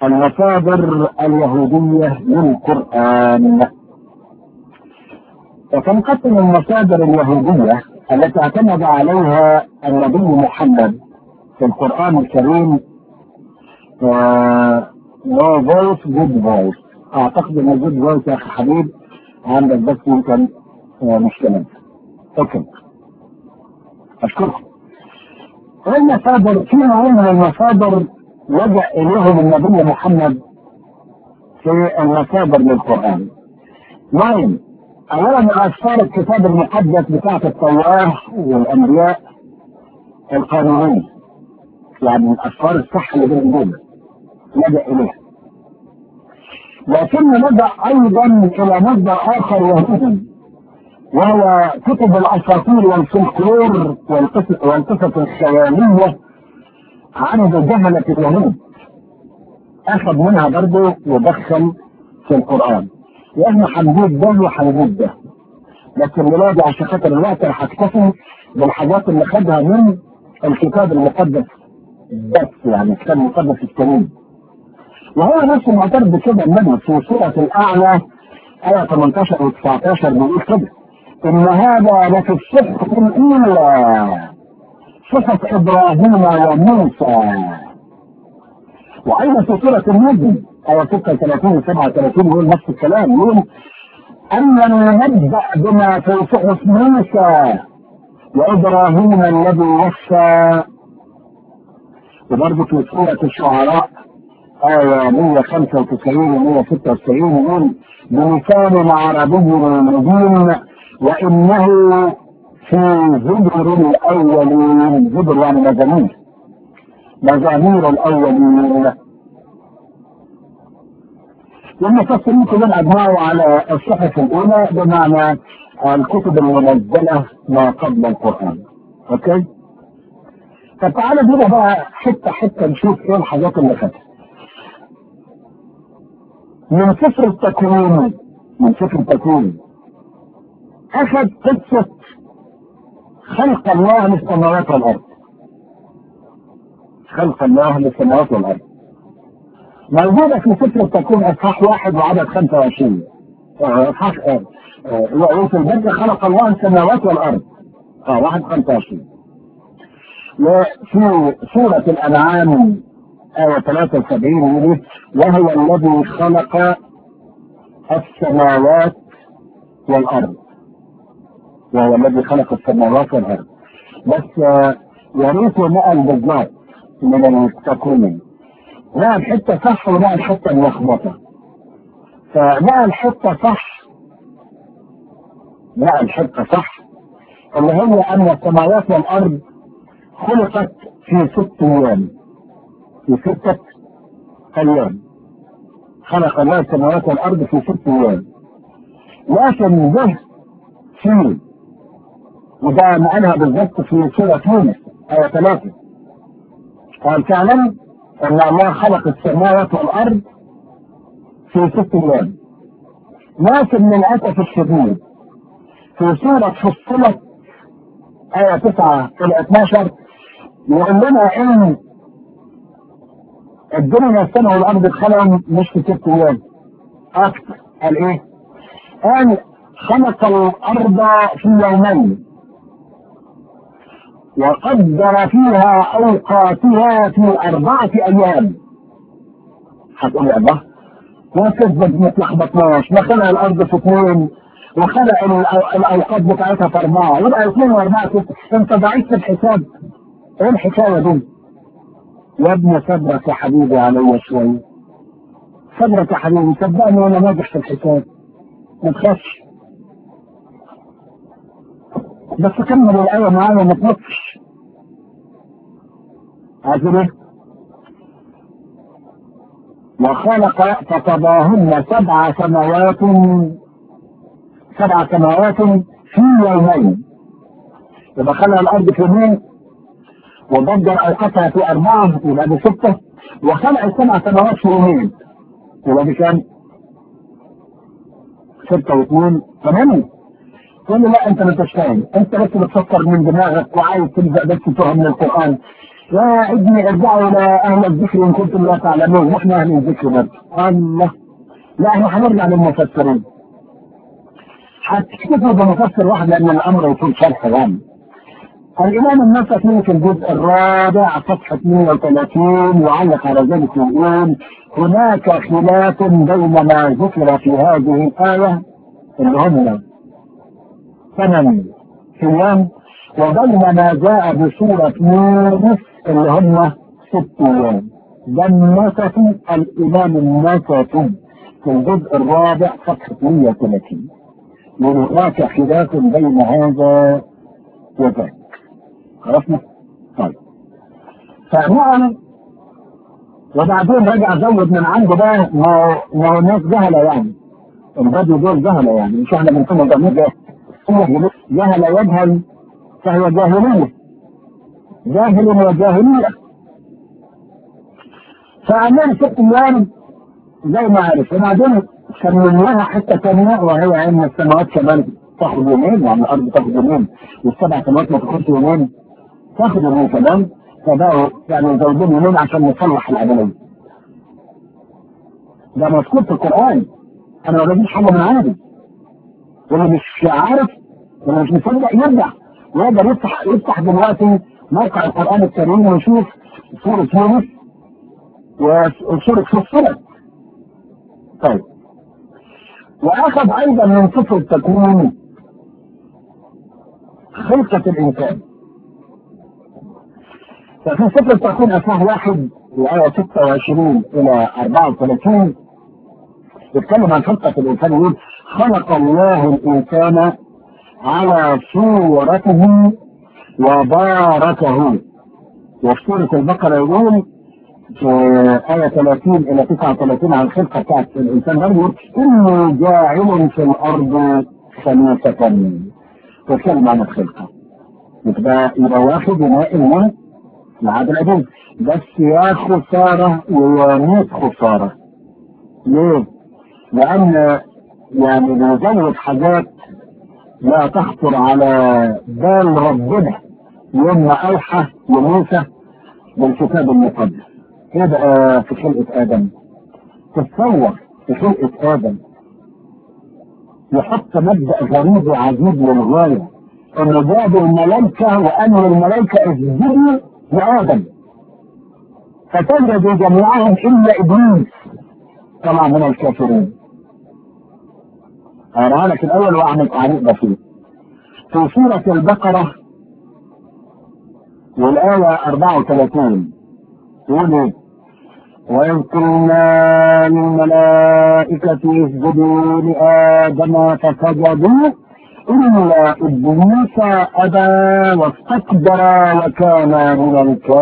المصادر اليهودية للقرآن وتنقسم المصادر اليهودية التي اعتمد عليها النبي محمد في القرآن الكريم لو فويس جود فويس اعتقد ان جود فويس يا اخي حبيب عندك بس يمكن مشكلة اوكي اشكركم المصادر في نوعين من المصادر لجأ اليهم النبي محمد في المصادر للقرآن نعم اولا اسفار الكتاب المقدس بتاعت التوراة والانبياء القانونية يعني الاسفار الصح اللي بنقولها لجأ اليها لكن لجأ ايضا الى مصدر اخر يهودي وهو كتب الاساطير والفلكلور والقصص الخيالية عن جهلة اليهود اخذ منها برضه ودخل في القرآن يا اما هنجيب ده وهنجيب ده لكن ولادي عشان خاطر الوقت راح اكتفي بالحاجات اللي خدها من الكتاب المقدس بس يعني الكتاب المقدس الكريم وهو نفسه معترف بكده النبي في سورة الأعلى آية 18 و 19 بيقول كده إن هذا لفي الصحف الأولى صحف إبراهيم وموسى وأيضا في سورة النجم آية 36 و 37 يقول نفس الكلام يقول أننا نبدأ بما في صحف موسى وإبراهيم الذي وفى وبرضه في سورة الشعراء آية 195 و 196 يقول بلسان عربي مبين وإنه في زبر الأولين زبر يعني مزامير مزامير الأولين والمفسرين كلهم أجمعوا على الصحف الأولى بمعنى الكتب المنزلة ما قبل القرآن أوكي؟ طب تعالى بينا بقى حتة حتة نشوف إيه الحاجات اللي خدها من سفر التكوين من سفر التكوين أخذ قصة خلق الله للسماوات والأرض خلق الله للسماوات والأرض موجودة في سفر التكوين إصحاح واحد وعدد 25 إصحاح في البدء خلق الله السماوات والأرض اه واحد 25 وفي سورة الأنعام آية 73 يقول وهو الذي خلق السماوات والأرض وهو الذي خلق السماوات والأرض بس يا ريت نقل بالظبط من التكوين نقل حتة صح ونقل حتة ملخبطة فنقل حتة صح نقل حتة صح اللي هي أن السماوات والأرض خلقت في ست أيام في ستة أيام خلق الله السماوات والأرض في ست أيام لكن ده في وده معناها بالضبط في سورة يونس آية ثلاثة قال فعلا أن الله خلق السماوات والأرض في ست أيام لكن من الأسف الشديد في سورة فصلت آية 9 إلى 12 يقول لنا إن الدنيا السماء والأرض اتخلقوا مش في ست أيام أكثر قال إيه؟ قال خلق الأرض في يومين وقدر فيها أوقاتها في أربعة أيام هتقول يا الله ما تثبت ما تلخبطناش ما خلق الأرض في اثنين وخلق الأوقات بتاعتها في أربعة يبقى اثنين وأربعة ستة أنت ضعيف في الحساب إيه الحكاية دي؟ يا ابن صبرك يا حبيبي علي شوية صبرك يا حبيبي صدقني وأنا ناجح في الحساب ما تخافش بس كمل الآية معايا ما تنطش عايزين ايه؟ وخلق فقضاهن سبع سماوات سبع سماوات في يومين يبقى خلق الأرض في يومين وضجر أوقاتها في أربعة يبقى دي ستة وخلق السبع سماوات في يومين يبقى دي كام؟ ستة واثنين ثمانية تقول لي لا انت ما انتش فاهم انت بس بتفكر من دماغك وعايز تبدا بس تفهم من القران يا ابني ارجعوا الى اهل الذكر ان كنتم لا تعلمون نحن اهل الذكر برضه الله لا احنا هنرجع للمفسرين هتكتبوا بمفسر واحد لان الامر يكون شرح يعني الإمام النسفي في الجزء الرابع صفحة 130 يعلق على ذلك ويقول هناك خلاف بين ما ذكر في هذه الآية اللي هم ثمان أيام وبين ما جاء بسورة يونس اللي هم ست أيام ده النسفي الإمام النسفي في الجزء الرابع صفحة 130 هناك خلاف بين هذا وذاك عرفنا؟ طيب فنعم وبعدين رجع زود من عنده بقى ما ما هو الناس جهله يعني البدو دول جهله يعني مش احنا بنكون جميع جهل يجهل فهو جاهلية جاهل وجاهلية فعمال ست ايام زي ما عارف وبعدين سمينا لها حته ثانيه وهي ان السماوات كمان تاخد يومين يعني الارض تاخد يومين والسبع سماوات ما تاخدش يومين تاخد يومين كمان فبقوا يعني زودين يومين عشان نصلح العمليه. ده مذكور في القران انا ما بجيش حاجه من عندي واللي مش عارف واللي مش مصدق يرجع يقدر يفتح يفتح دلوقتي موقع القران الكريم ويشوف سوره يونس وسوره فصلت طيب واخذ ايضا من سفر التكوين خلقة الانسان ففي سفر التكوين اصحاح واحد وآية 26 إلى 34 يتكلم عن خلقة الإنسان يقول خلق الله الإنسان على صورته وباركه وفي سورة البقرة يقول في آية 30 إلى 39 عن الخلقة بتاعت الإنسان ده يقول إني جاعل في الأرض خليفة وكلمة عن الخلقة يبقى يبقى واخد ينقل من العدل العدل بس يا خسارة ويا خسارة ليه؟ لأن يعني بيزود حاجات لا تخطر على بال ربنا يوم ما أوحى لموسى بالكتاب المقدس يبقى في خلقة آدم تتصور في خلقة آدم يحط مبدأ غريب وعجيب للغاية إنه جاب الملائكة وأمر الملائكة اسجدوا لآدم فتجد جميعهم إلا إبليس طلع من الكافرين أقرأها لك الأول وأعمل تعليق بسيط في سورة البقرة والآية 34 يقول إيه؟ وإذ قلنا للملائكة اسجدوا لآدم فسجدوا إلا إبليس أبى واستكبر وكان من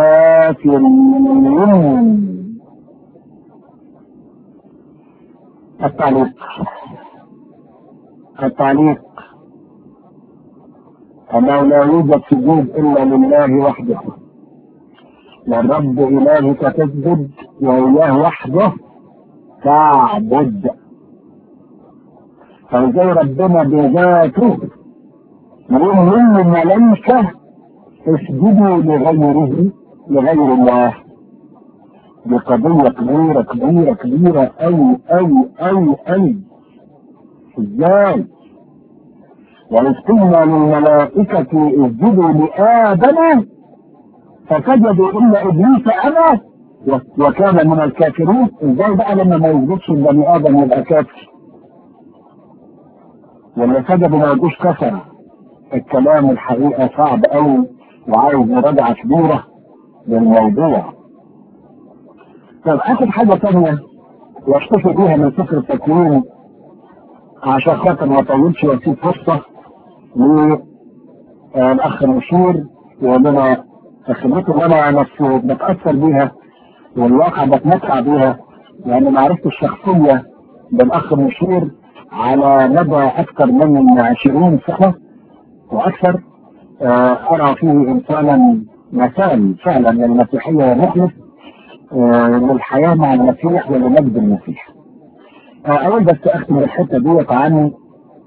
الكافرين التعليق التعليق أنه لا يوجد سجود إلا لله وحده والرب إلهك تسجد وإياه وحده تعبد فإزاي ربنا بذاته يقول من الملائكة اسجدوا لغيره لغير الله دي قضية كبيرة كبيرة كبيرة أوي أوي أوي أوي ازاي؟ وإذ قلنا للملائكة اسجدوا لآدم فسجدوا إلا إبليس أبى وكان من الكافرين ازاي بقى لما ما يسجدش البني آدم يبقى كافر؟ واللي سجدوا ما يجوش كفر الكلام الحقيقة صعب أوي وعايز مراجعة كبيرة للموضوع طب آخر حاجة تانية واكتفي بيها من سفر التكوين عشان خاطر ما اطولش واسيب فرصة للأخ المشير وأنا خبرته اللي أنا نفسه بتأثر بيها والواقع بتمتع بيها لأن معرفتي الشخصية بالأخ المشير على مدى أكثر من 20 سنة وأكثر أرى فيه إنسانا مثال فعلا للمسيحية ومخلص للحياة مع المسيح ولمجد المسيح. أول بس أختم الحتة ديت عن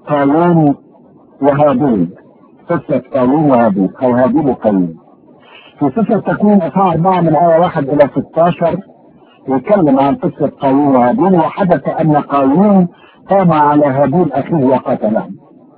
قانون وهابيل قصة قانون وهابيل أو هابيل وقايين. في سفر التكوين اصحاح 4 من ايه 1 الى 16 يتكلم عن قصه قايين وهابيل وحدث ان قايين قام على هابيل اخيه وقتله.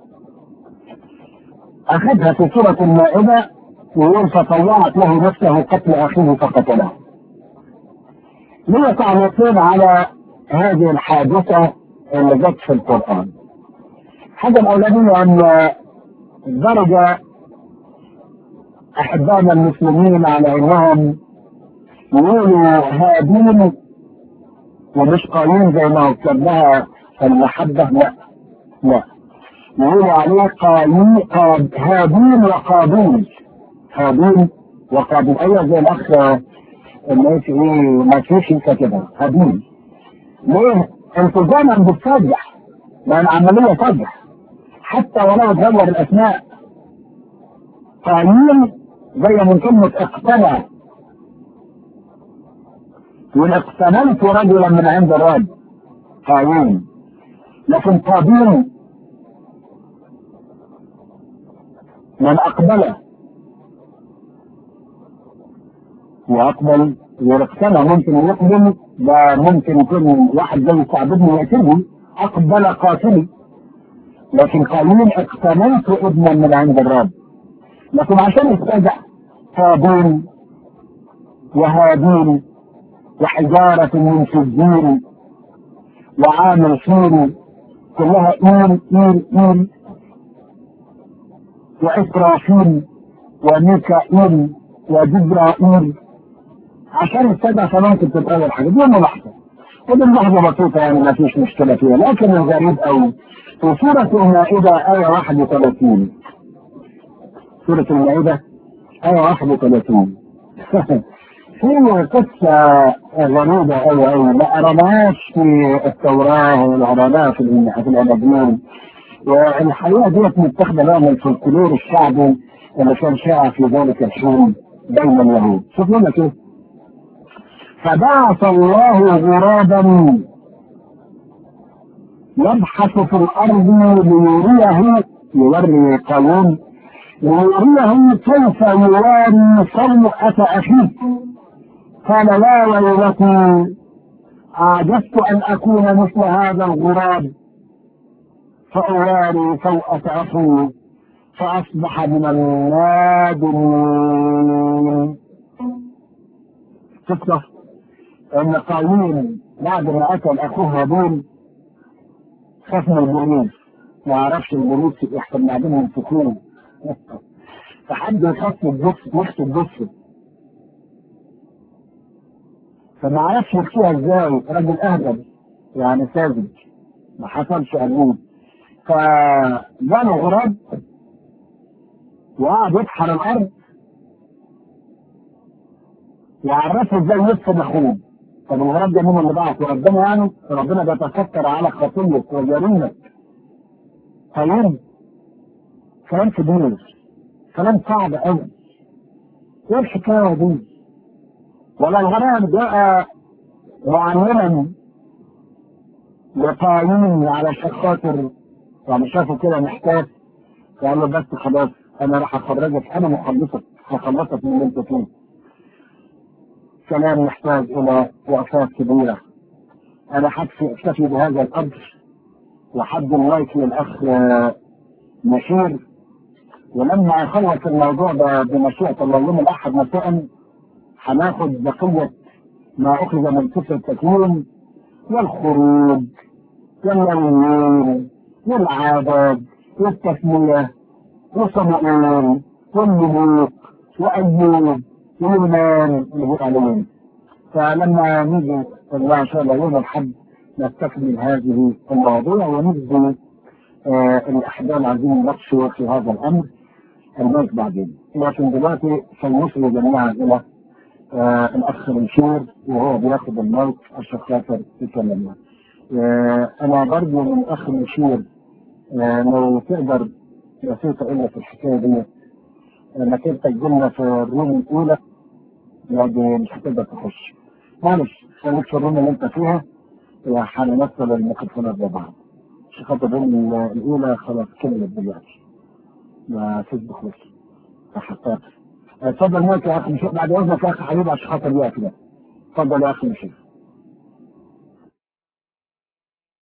اخذها في سوره المائده ويقول فطوعت له نفسه قتل اخيه فقتله. ليه تعليقين على هذه الحادثه اللي جت في القران. الحاجه الاولانيه ان درجه احبائنا المسلمين على انهم يقولوا هابيل ومش قايين زي ما كتبناها المحبه لا لا يقولوا عليه قايين قاب هابيل وقابيل هابيل وقابيل ايوه زي الاخ اللي ايه ما فيش كاتبها هابيل ليه؟ التزاما بالصدح لان العمليه صدح حتى ولو تغير الاسماء قايين زي من كلمة اقتنع يقول اقتنلت رجلا من عند الرب قايين لكن قابيل من اقبله واقبل واقتنع ممكن يقبل ده ممكن يكون واحد زي استعبدني ويقتلني اقبل قاتلي لكن قايين اقتنلت ابنا من عند الرب لكن عشان يسترجع هابيل وهابيل وحجارة من سجين وعامل سوري كلها إيل إيل إيل وإسرافيل وميكائيل وجبرائيل عشان السبع فممكن تتغير الحاجة دي ملاحظة ودي ملاحظة بسيطة يعني ما فيش مشكلة فيها لكن الغريب أوي في سورة المائدة آية 31 سورة المائدة آية 31 في قصة غريبة أوي أوي ما قرناهاش في التوراة ولا قرناها في في الأناجيل والحقيقة ديت متاخدة بقى من الفولكلور الشعبي اللي كان شائع في ذلك الحين بين اليهود شوف لنا كده فبعث الله غرابا يبحث في الأرض ليريه يوري قانون ليريه كيف يواري سوءة أخيه قال لا ويلتي أعجزت أن أكون مثل هذا الغراب فأواري سوءة أخي فأصبح من النادمين قصة أن قايين بعد ما قتل أخوه هابيل خاف من البوليس ما عرفش البوليس يحصل بعدين سكون فحد يخاف الجثة وسط الجثة فما عرفش يخفيها ازاي راجل اهبل يعني ساذج ما حصلش قانون فجاله غراب وقعد يبحر الارض وعرفه ازاي يدفن اخوه طب الغراب ده مين اللي بعته ربنا يعني ربنا بيتستر على خطيئك وجريمك كلام كلام كبير كلام صعب قوي ايه الحكايه دي ولا الغرام جاء معلما لقايين على خاطر يعني شافه كده محتاج قال له بس خلاص انا راح اخرجك انا مخلصك هخلصك من اللي انت فيه كلام يحتاج الى وقفات كبيره انا حكفي اكتفي بهذا القدر وحد اللايك للاخ مشير ولما اخلص الموضوع ده بمشيئه الله يوم الاحد مساء هناخد بقيه ما اخذ من سفر التكوين والخروج والنوير والعادات والتسميه وصمؤون والملوك وايوب ويونان اللي بيقول عليهم فلما نيجي الله ان شاء الله يوم الحد نستكمل هذه المواضيع ونبدي آه الاحداث عايزين نناقشه في هذا الامر الموت بعدين لكن دلوقتي سنوصل جميعا الى آه الاخ منشور وهو بياخد الموت الشيخ خاطر يكلمنا آه انا برجو من الاخ منشور آه لو تقدر بسيطه الا في الحكايه دي انك انت تجيلنا في الروم الاولى يعني مش هتقدر تخش معلش خليك في الروم اللي انت فيها وهنمثل الميكروفونات ببعض عشان خاطر الروم الاولى خلاص كملت دلوقتي ما فيسبوك بس فحطات اتفضل مايك يا اخي مش بعد اذنك يا اخي حبيبي عشان خاطر الوقت ده اتفضل يا اخي مشير